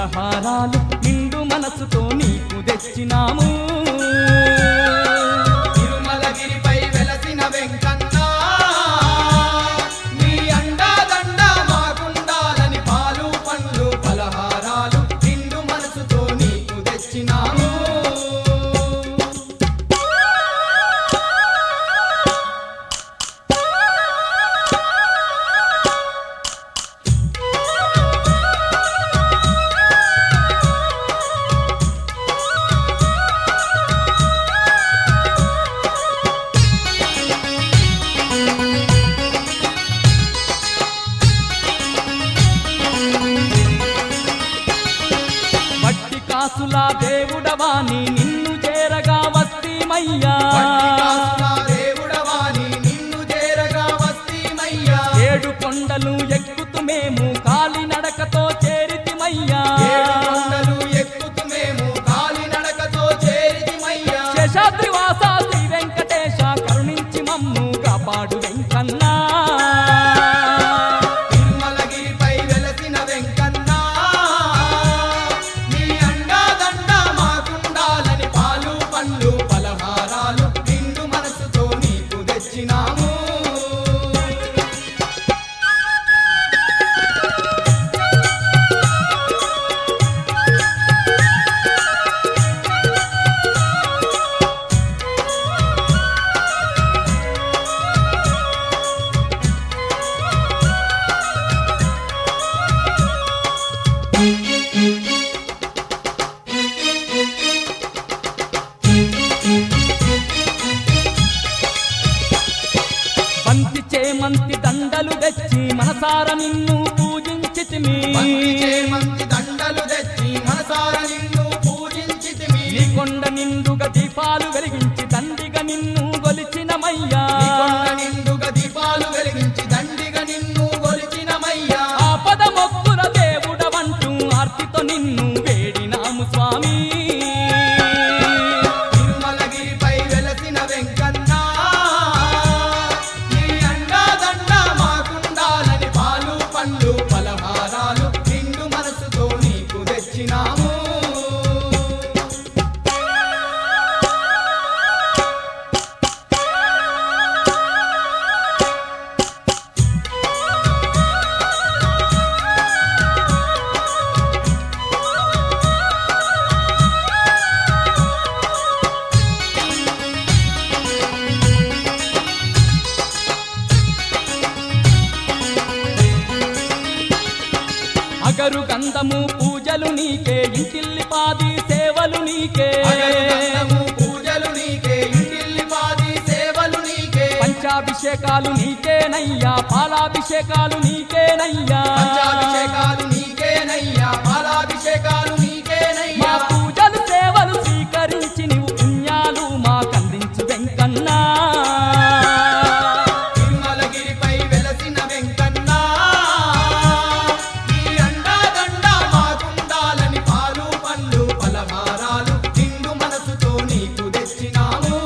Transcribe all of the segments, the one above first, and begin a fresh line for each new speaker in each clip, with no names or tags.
పలహారాలు నిండు మనసుతో నీకు తెచ్చినాము
తిరుమలగిరిపై వెలసిన వెంకన్న నీ అండాదండ మాకుండాలని పాలు పండ్లు పలహారాలు నిండు మనసుతో నీకు తెచ్చినాము
వట్టి కాసుల దేవుడవాని నిన్ను చేరగా వస్తీమయ్యా
వట్టి కాసుల దేవుడవాని నిన్ను చేరగా వస్తీమయ్యా
ఏడు కొండలు ఎక్కుతూ మేము కాలినడకతో చేరితిమయ్యా
ఏడు కొండలు ఎక్కుతూ మేము కాలినడకతో చేరితిమయ్యా
శేషాద్రి వాస శ్రీ వెంకటేశ కరుణించి మమ్ము కాపాడు వెంకన్నా
తిరుమలగిరిపై వెలసిన వెంకన్న నీ అండాదండ మాకుండాలని పాలు పండ్లు పలహారాలు నిండు మనసుతో నీకు తెచ్చినాము
బంతి చేమంతి దండలు తెచ్చి మనసార నిన్ను పూజించితిమి
మంచి చేమంతి దండలు తెచ్చి మనసార నిన్ను పూజించితిమి
నీ కొండ నిండుగా దీపాలు వెలిగించి దండిగా నిన్ను గొలిచినమయ్యా
నీ కొండ నిండుగా దీపాలు వెలిగించి దండిగా నిన్ను గొలిచినమయ్యా
ఆపద మొక్కుల దేవుడవంటూ ఆర్తితో నిన్ను వేడినాము స్వామి
తిరుమలగిరిపై వెలసిన వెంకన్న నీ అండాదండ మాకుండాలని పాలు పండ్లు పలహారాలు నిండు మనసుతో నీకు తెచ్చినాము
అగరు గంధము పూజలు నీకే ఇంటిల్లి పాది సేవలు నీకే
అగరుగంధము పూజలు నీకే ఇంటిల్లిపాది సేవలు నీకే
పంచాభిషేకాలు నీకేనయ్యా పాలాభిషేకాలు నీకేనయ్యా
పంచాభిషేకాలు నీకేనయ్యా పాలాభిషేకాలు
మా
నీకేనయ్యా
పూజలు సేవలు స్వీకరించి నీవు పుణ్యాలు మాకందించు వెంకన్నా
తిరుమలగిరిపై వెలసిన వెంకన్న ఈ అండాదండ మాకుండాలని పాలు పండ్లు పలహారాలు నిండు మనసుతో నీకు తెచ్చినాము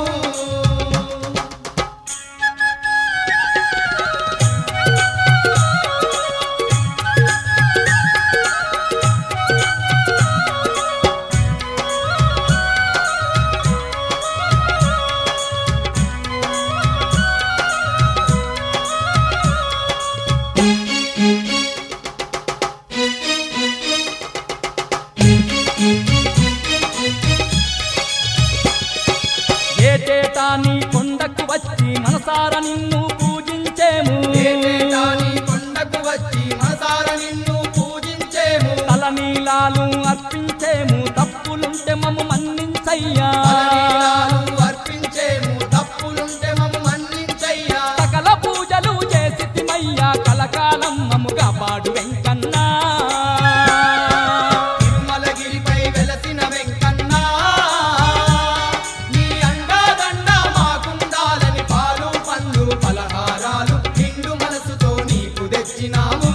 ఏటేటా నీ కొండకు వచ్చి మనసార నిన్ను పూజించేము
ఏటేటా నీ కొండకు వచ్చి మనసార నిన్ను పూజించేము
తలనీలాలు అర్పించేము తప్పులుంటే మమ్ము మన్నించయ్యా
తలనీలాలు అర్పించేము తప్పులుంటే మమ్ము మన్నించయ్యా
సకల పూజలు చేసిమయ్యా కలకాలం మమ్ముగా పాడు వెంకన్నా
తిరుమలగిరిపై వెలసిన వెంకన్న నీ అండాదండ మాకుండాలని పాలు పండ్లు పలహారాలు నిండు మనసుతో నీకు తెచ్చినాము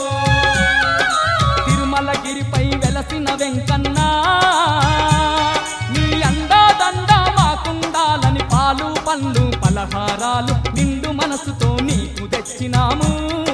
తిరుమలగిరిపై వెలసిన వెంకన్నా నీ అందాదండ మాకుండాలని పాలు పండ్లు పలహారాలు నిండు మనసుతో నీకు తెచ్చినాము